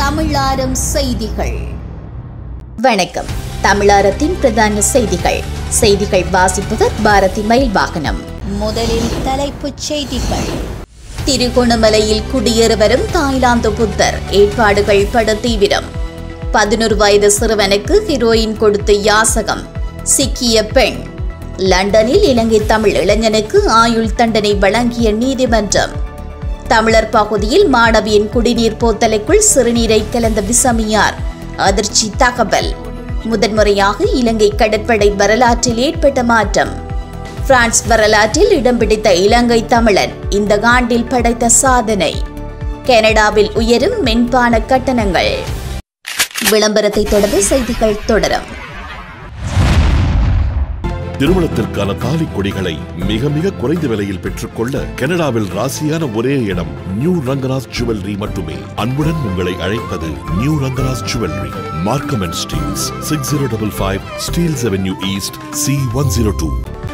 தமிழாரம் செய்திகள் வணக்கம் தமிழாரத்தின் பிரதான செய்திகள் செய்திகள் வாசிப்பவர் பாரதி மயில் வாகனம் முதலில் தலைப்புச் செய்திகள் திருகோணமலையில் குடியேற வரும் தாய்லாந்து புத்தர் ஏற்பாடுகள் பட தீவிரம் பதினொரு வயது சிறுவனுக்கு ஹீரோயின் கொடுத்த யாசகம் சிக்கிய பெண் லண்டனில் இலங்கை தமிழ் இளைஞனுக்கு ஆயுள் தண்டனை வழங்கிய நீதிமன்றம் தமிழர் பகுதியில் மாணவியின் குடிநீர் போத்தலுக்குள் சிறுநீரை கலந்த விசமியார் அதிர்ச்சி தகவல் முதன்முறையாக இலங்கை கடற்படை வரலாற்றில் ஏற்பட்ட மாற்றம் பிரான்ஸ் வரலாற்றில் இடம் பிடித்த இலங்கை தமிழன் இந்த ஆண்டில் படைத்த சாதனை கனடாவில் உயரும் மென்பான கட்டணங்கள் விளம்பரத்தை தொடர்ந்து செய்திகள் தொடரும் திருமணத்திற்கான தாலி கொடிகளை மிக மிக குறைந்த விலையில் பெற்றுக்கொள்ள கனடாவில் ராசியான ஒரே இடம் நியூ ரங்கராஜ் ஜுவல்லரி மட்டுமே அன்புடன் உங்களை அழைப்பது new Rangaraj jewellery Markham and Steeles six zero double five Steeles avenue east C one zero two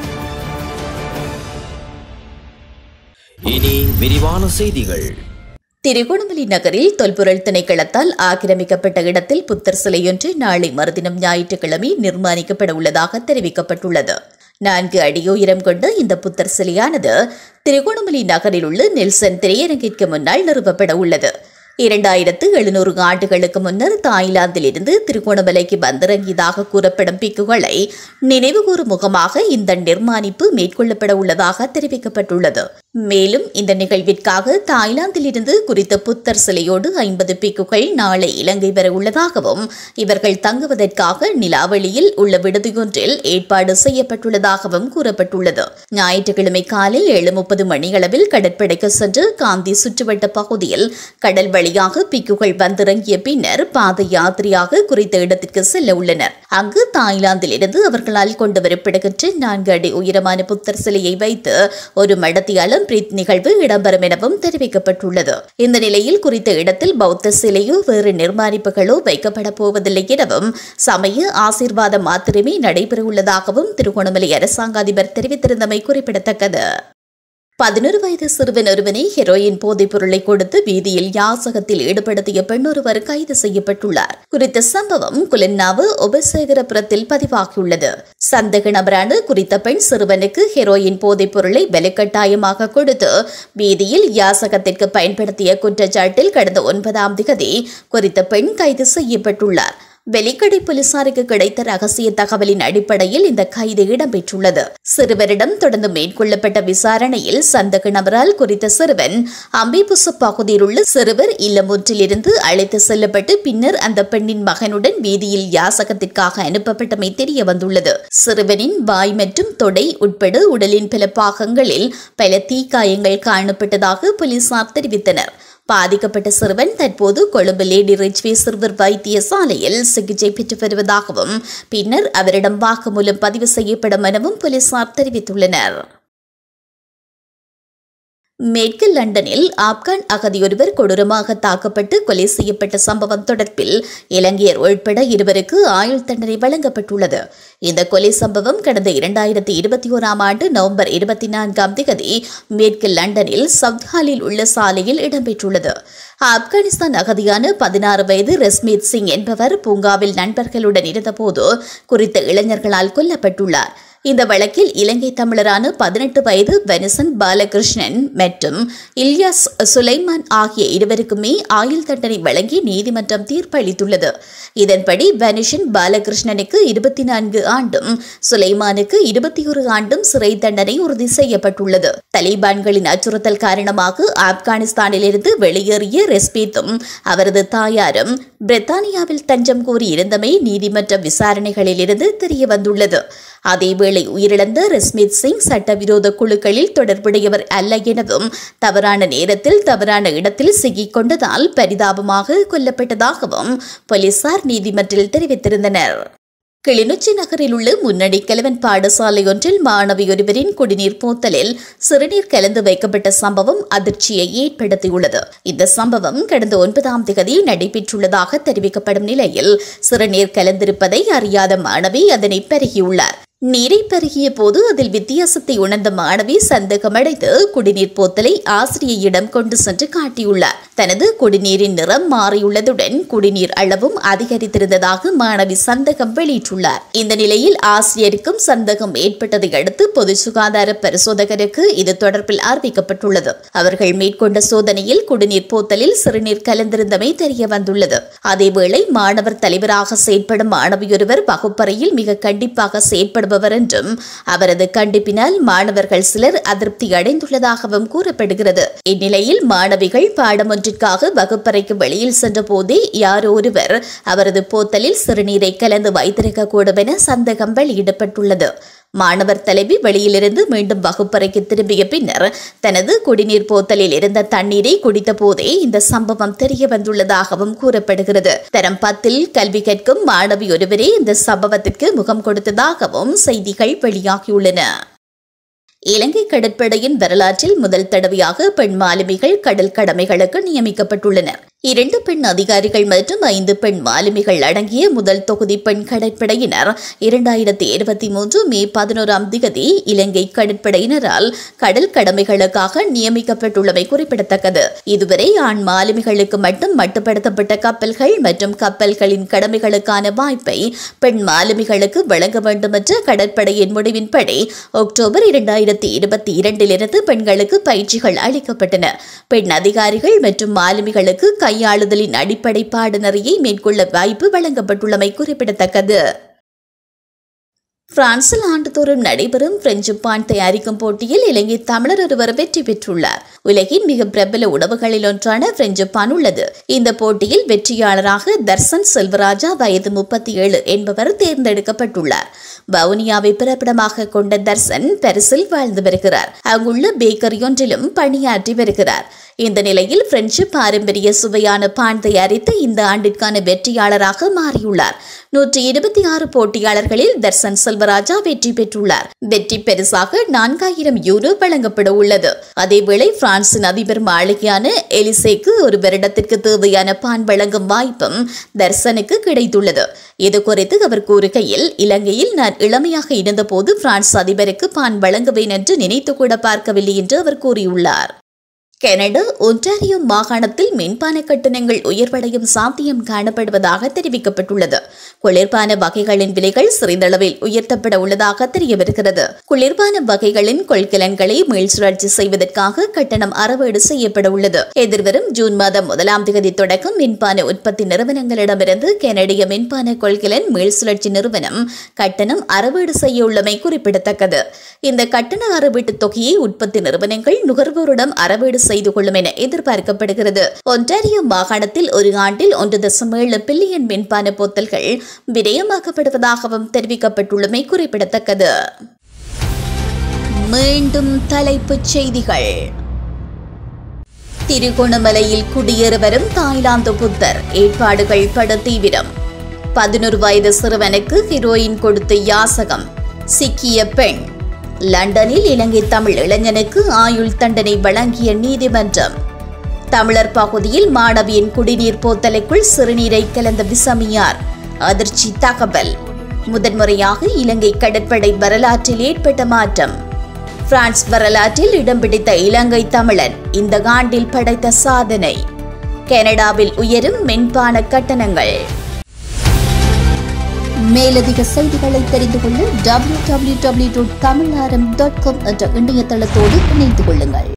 இனி விரிவான செய்திகள் திருகோணமலை நகரில் தொல்பொருள் திணைக்களத்தால் ஆக்கிரமிக்கப்பட்ட இடத்தில் புத்தர் சிலையொன்று நாளை மறுதினம் ஞாயிற்றுக்கிழமை நிர்மாணிக்கப்பட உள்ளதாக தெரிவிக்கப்பட்டுள்ளது நான்கு அடி உயரம் கொண்ட இந்த புத்தர் சிலையானது திருகோணமலை நகரில் உள்ள நெல்சன் திரையரங்கிற்கு முன்னால் நிறுவப்பட உள்ளது இரண்டாயிரத்து எழுநூறு ஆண்டுகளுக்கு முன்னர் தாய்லாந்திலிருந்து திருகோணமலைக்கு வந்திறங்கியதாக கூறப்படும் பிக்குகளை நினைவுகூரும் முகமாக இந்த நிர்மாணிப்பு மேற்கொள்ளப்பட உள்ளதாக தெரிவிக்கப்பட்டுள்ளது மேலும் இந்த நிகழ்விற்காக தாய்லாந்திலிருந்து குறித்த புத்தர் சிலையோடு ஐம்பது பிக்குகள் நாளை இலங்கை வர உள்ளதாகவும் இவர்கள் தங்குவதற்காக நிலாவளியில் உள்ள விடுதியொன்றில் ஏற்பாடு செய்யப்பட்டுள்ளதாகவும் கூறப்பட்டுள்ளது ஞாயிற்றுக்கிழமை காலை ஏழு முப்பது மணியளவில் கடற்படைக்கு சென்று காந்தி சுற்றுவட்ட பகுதியில் கடல் வழியாக பிக்குகள் வந்திறங்கிய பின்னர் பாத யாத்திரையாக குறித்த இடத்திற்கு செல்ல உள்ளனர் அங்கு தாய்லாந்திலிருந்து அவர்களால் கொண்டு வரப்படுகின்ற நான்கு அடி உயரமான புத்தர் சிலையை வைத்து ஒரு மடத்தியாலம் பிரீத் நிகழ்வு இடம்பெறும் எனவும் தெரிவிக்கப்பட்டுள்ளது இந்த நிலையில் குறித்த இடத்தில் பௌத்த சிலையோ வேறு நிர்மாணிப்புகளோ வைக்கப்பட போவதில்லை எனவும் சமய ஆசீர்வாதம் மாத்திரமே நடைபெறவுள்ளதாகவும் திருகோணமலை அரசாங்க அதிபர் தெரிவித்திருந்தமை குறிப்பிடத்தக்கது பதினொரு வயது சிறுவன் ஒருவனை ஹெரோயின் போதைப் பொருளை கொடுத்து வீதியில் யாசகத்தில் ஈடுபடுத்திய பெண் ஒருவர் கைது செய்யப்பட்டுள்ளார் குறித்த சம்பவம் குலன்னாவு உபசேகரபுரத்தில் பதிவாகியுள்ளது சந்தேக நபரான குறித்த பெண் சிறுவனுக்கு ஹெரோயின் போதைப் பொருளை வலுக்கட்டாயமாக கொடுத்து வீதியில் யாசகத்திற்கு பயன்படுத்திய குற்றச்சாட்டில் கடந்த ஒன்பதாம் திகதி குறித்த பெண் கைது செய்யப்பட்டுள்ளார் வெலிக்கடை போலீசாருக்கு கிடைத்த ரகசிய தகவலின் அடிப்படையில் இந்த கைது இடம்பெற்றுள்ளது சிறுவரிடம் தொடர்ந்து மேற்கொள்ளப்பட்ட விசாரணையில் சந்தக நபரால் குறித்த சிறுவன் அம்பிபுசு பகுதியில் உள்ள சிறுவர் இல்லம் ஒன்றிலிருந்து அழைத்து செல்லப்பட்டு பின்னர் அந்த பெண்ணின் மகனுடன் வீதியில் யாசகத்திற்காக அனுப்பப்பட்டமை தெரிய வந்துள்ளது சிறுவனின் வாய் மற்றும் தொடை உட்பட உடலின் பல பாகங்களில் பல தீக்காயங்கள் காணப்பட்டதாக போலீசார் தெரிவித்தனர் பாதிக்கப்பட்ட சிறுவன் தற்போது கொழும்பு லேடி ரிச்வே சிறுவர் வைத்தியசாலையில் சிகிச்சை பெற்று வருவதாகவும் பின்னர் அவரிடம் வாக்குமூலம் பதிவு செய்யப்படும் எனவும் போலீசார் தெரிவித்துள்ளனர் மேற்கு லண்டனில் ஆப்கான் அகதியொருவர் கொடூரமாக தாக்கப்பட்டு கொலை செய்யப்பட்ட சம்பவம் தொடர்பில் இலங்கையர் உட்பட இருவருக்கு ஆயுள் தண்டனை வழங்கப்பட்டுள்ளது இந்த கொலை சம்பவம் கடந்த இரண்டாயிரத்தி இருபத்தி ஓராம் ஆண்டு நவம்பர் இருபத்தி நான்காம் தேதி மேற்கு லண்டனில் சவுத்ஹாலில் உள்ள சாலையில் இடம்பெற்றுள்ளது ஆப்கானிஸ்தான் அகதியான பதினாறு வயது ரஸ்மீத் சிங் என்பவர் பூங்காவில் நண்பர்களுடன் இருந்தபோது குறித்த இளைஞர்களால் கொல்லப்பட்டுள்ளார் இந்த வழக்கில் இலங்கை தமிழரான பதினெட்டு வயது வெனிசன் பாலகிருஷ்ணன் மற்றும் இல்யாஸ் சுலைமான் ஆகிய இருவருக்குமே ஆயுள் தண்டனை வழங்கி நீதிமன்றம் தீர்ப்பு அளித்துள்ளது இதன்படி வெனிஷன் பாலகிருஷ்ணனுக்கு இருபத்தி நான்கு ஆண்டும் சுலைமானுக்கு இருபத்தி ஒரு ஆண்டும் சிறை தண்டனை உறுதி செய்யப்பட்டுள்ளது தலிபான்களின் அச்சுறுத்தல் காரணமாக ஆப்கானிஸ்தானிலிருந்து வெளியேறிய ரெஸ்பீத்தும் அவரது தாயாரும் பிரித்தானியாவில் தஞ்சம் கோரியிருந்தமை நீதிமன்ற விசாரணைகளிலிருந்து தெரிய வந்துள்ளது அதேவேளை உயிரிழந்த ரஸ்மித் சிங் சட்டவிரோத குழுக்களில் தொடர்புடையவர் அல்ல எனவும் தவறான நேரத்தில் தவறான இடத்தில் சிக்கிக் கொண்டதால் பரிதாபமாக கொல்லப்பட்டதாகவும் போலீசார் நீதிமன்றில் தெரிவித்திருந்தனர் கிளிநொச்சி நகரில் உள்ள முன்னணி கலவன் பாடசாலை ஒன்றில் மாணவி ஒருவரின் குடிநீர் போத்தலில் சிறுநீர் கலந்து வைக்கப்பட்ட சம்பவம் அதிர்ச்சியை ஏற்படுத்தியுள்ளது இந்த சம்பவம் கடந்த ஒன்பதாம் தேதி நடைபெற்றுள்ளதாக தெரிவிக்கப்படும் நிலையில் சிறுநீர் கலந்திருப்பதை அறியாத மாணவி அதனை பருகியுள்ளார் நீரை பருகிய போது அதில் வித்தியாசத்தை உணர்ந்த மாணவி சந்தேகமடைந்து குடிநீர் போத்தலை ஆசிரியையிடம் கொண்டு சென்று காட்டியுள்ளார் தனது குடிநீரின் நிறம் மாறியுள்ளதுடன் குடிநீர் அளவும் அதிகரித்திருந்ததாக மாணவி சந்தேகம் வெளியிட்டுள்ளார் இந்த நிலையில் ஆசிரியருக்கும் சந்தேகம் ஏற்பட்டதை அடுத்து பொது சுகாதார பரிசோதகருக்கு இது தொடர்பில் அறிவிக்கப்பட்டுள்ளது அவர்கள் மேற்கொண்ட சோதனையில் குடிநீர் போத்தலில் சிறுநீர் கலந்திருந்தமை தெரிய வந்துள்ளது அதேவேளை மாணவர் தலைவராக செயற்படும் மாணவியொருவர் வகுப்பறையில் மிக கண்டிப்பாக செயற்படுபவர் என்றும் அவரது கண்டிப்பினால் மாணவர்கள் சிலர் அதிருப்தி அடைந்துள்ளதாகவும் கூறப்படுகிறது இந்நிலையில் மாணவிகள் பாடம் ஒன்றிற்காக வகுப்பறைக்கு வெளியில் சென்ற போதே யாரோ ஒருவர் அவரது போத்தலில் சிறுநீரை கலந்து வைத்திருக்கக்கூடும் என சந்தேகம் வெளியிடப்பட்டுள்ளது மாணவர் தலைவி வெளியிலிருந்து மீண்டும் வகுப்பறைக்கு திரும்பிய பின்னர் தனது குடிநீர் போத்தலில் இருந்த தண்ணீரை குடித்த போதே இந்த சம்பவம் தெரிய வந்துள்ளதாகவும் கூறப்படுகிறது தரம் பத்தில் கல்வி கற்கும் மாணவி ஒருவரே இந்த சம்பவத்திற்கு முகம் கொடுத்ததாகவும் செய்திகள் வெளியாகியுள்ளன இலங்கை கடற்படையின் வரலாற்றில் முதல் தடவையாக பெண் மாலுமிகள் கடல் கடமைகளுக்கு நியமிக்கப்பட்டுள்ளனர் இரண்டு பெண் அதிகாரிகள் மற்றும் ஐந்து பெண் மாலுமிகள் அடங்கிய முதல் தொகுதி பெண் கடற்படையினர் இரண்டாயிரத்தி இருபத்தி மூன்று மே பதினோராம் திகதி இலங்கை கடற்படையினரால் கடல் கடமைகளுக்காக நியமிக்கப்பட்டுள்ளமை குறிப்பிடத்தக்கது இதுவரை ஆண் மாலுமிகளுக்கு மட்டும் மட்டுப்படுத்தப்பட்ட கப்பல்கள் மற்றும் கப்பல்களின் கடமைகளுக்கான வாய்ப்பை பெண் மாலுமிகளுக்கு வழங்க வேண்டும் என்ற கடற்படையின் முடிவின்படி அக்டோபர் இரண்டாயிரத்தி இருபத்தி இரண்டிலிருந்து பெண்களுக்கு பயிற்சிகள் அளிக்கப்பட்டன பெண் அதிகாரிகள் மற்றும் மாலுமிகளுக்கு கையாளுதலின் அடிப்படை பாடநெறியை மேற்கொள்ள வாய்ப்பு வழங்கப்பட்டுள்ளமை குறிப்பிடத்தக்கது பிரான்சில் ஆண்டுதோறும் நடைபெறும் பிரெஞ்சு பான் தயாரிக்கும் போட்டியில் இலங்கை தமிழர் ஒருவர் வெற்றி பெற்றுள்ளார் உலகின் மிக பிரபல உணவுகளில் ஒன்றான பிரெஞ்சு பான் உள்ளது இந்த போட்டியில் வெற்றியாளராக தர்சன் செல்வராஜா வயது முப்பத்தி ஏழு என்பவர் தேர்ந்தெடுக்கப்பட்டுள்ளார் வவுனியாவை பிறப்பிடமாக கொண்ட தர்சன் பரிசில் வாழ்ந்து வருகிறார் அங்குள்ள பேக்கரி ஒன்றிலும் பணியாற்றி வருகிறார் இந்த நிலையில் பிரெஞ்சு பாரம்பரிய சுவையான பான் தயாரித்து இந்த ஆண்டிற்கான வெற்றியாளராக மாறியுள்ளார் நூற்றி இருபத்தி ஆறு போட்டியாளர்களில் தர்சன் செல்வராஜா வெற்றி பெற்றுள்ளார் வெற்றி பரிசாக நான்காயிரம் யூரோ வழங்கப்பட உள்ளது அதேவேளை பிரான்சின் அதிபர் மாளிகையான எலிசேக்கு ஒரு வருடத்திற்கு தேவையான பான் வழங்கும் வாய்ப்பும் தர்சனுக்கு கிடைத்துள்ளது இது குறித்து அவர் கூறுகையில் இலங்கையில் நான் இளமையாக இருந்தபோது பிரான்ஸ் அதிபருக்கு பான் வழங்குவேன் என்று நினைத்து கூட பார்க்கவில்லை என்று அவர் கூறியுள்ளார் கனடா ஒன்டாரியோ மாகாணத்தில் மின்பான கட்டணங்கள் உயர்வடையும் சாத்தியம் காணப்படுவதாக தெரிவிக்கப்பட்டுள்ளது குளிர்பான வகைகளின் விலைகள் சிறிதளவில் உயர்த்தப்பட உள்ளதாக தெரிய வருகிறது குளிர்பான வகைகளின் கொள்கலன்களை மீள்சுழற்சி செய்வதற்காக கட்டணம் அறவீடு செய்யப்பட உள்ளது எதிர்வரும் ஜூன் மாதம் முதலாம் தேதி தொடக்கம் மின்பான உற்பத்தி நிறுவனங்களிடமிருந்து கனடிய மின்பான கொள்கலன் மீள்சுழற்சி நிறுவனம் கட்டணம் அறவீடு செய்ய உள்ளமை குறிப்பிடத்தக்கது இந்த கட்டண அறவீட்டு தொகையை உற்பத்தி நிறுவனங்கள் நுகர்வோரிடம் அறவீடு செய்து கொள்ளும் என எதிர்பார்க்கப்படுகிறது ஒன்டாரியோ மாகாணத்தில் ஒரு ஆண்டில் ஒன்று தசம் ஏழு பில்லியன் மின்பான போத்தல்கள் விரயமாக்கப்படுவதாகவும் தெரிவிக்கப்பட்டுள்ளமை குறிப்பிடத்தக்கது மீண்டும் தலைப்புச் செய்திகள் திருகோணமலையில் குடியேற வரும் தாய்லாந்து புத்தர் ஏற்பாடுகள் பட தீவிரம் பதினொரு வயது சிறுவனுக்கு ஹீரோயின் கொடுத்த யாசகம் சிக்கிய பெண் லண்டனில் இலங்கை தமிழ் இளைஞனுக்கு ஆயுள் தண்டனை வழங்கிய நீதிமன்றம் தமிழர் பகுதியில் மாணவியின் குடிநீர் போத்தலைக்குள் சிறுநீரை கலந்த விசமியார் அதிர்ச்சி தகவல் முதன்முறையாக இலங்கை கடற்படை வரலாற்றில் ஏற்பட்ட மாற்றம் பிரான்ஸ் வரலாற்றில் இடம் பிடித்த இலங்கை தமிழன் இந்த ஆண்டில் படைத்த சாதனை கனடாவில் உயரும் மின்பான கட்டணங்கள் மேலதிக செய்திகளை தெரிந்து கொள்ள W W W dot Tamil dot com என்ற இணையதளத்தோடு இணைந்து கொள்ளுங்கள்